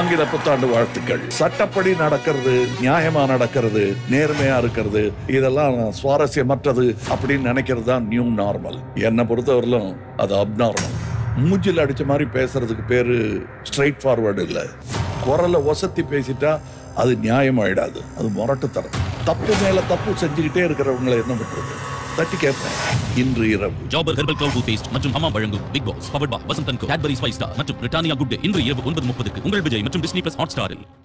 ஆங்கில புத்தாண்டு வாழ்த்துக்கள் சட்டப்படி நடக்கிறது நியாயமா நடக்கிறது நேர்மையா இருக்கிறது இதெல்லாம் சுவாரஸ்யமற்றது அப்படின்னு நினைக்கிறது தான் நியூ நார்மல் என்னை பொறுத்தவரையிலும் அது அப்நார்மல் மூஞ்சில் அடிச்ச மாதிரி பேசுறதுக்கு பேரு ஸ்ட்ரைட் ஃபார்வர்டு இல்ல குரலை ஒசத்தி பேசிட்டா அது நியாயமாயிடாது அது முரட்டுத்தரம் தப்பு மேல தப்பு செஞ்சுக்கிட்டே இருக்கிறவங்களை என்ன பண்றது தட்டி கேட்பேன் இன்று இரவு ஜாபர் ஹெர்பல் கிளவுட் டூத் மற்றும் ஹமாம் வழங்கும் big Boss powered Pa Vasanth and Cadbury spice star மற்றும் பிரிட்டானியா குட் டே இன்று இரவு ஒன்பது முப்பதுக்கு உங்கள் விஜய் மற்றும் டிஸ்னி பிளஸ் ஹாட் ஸ்டாரில்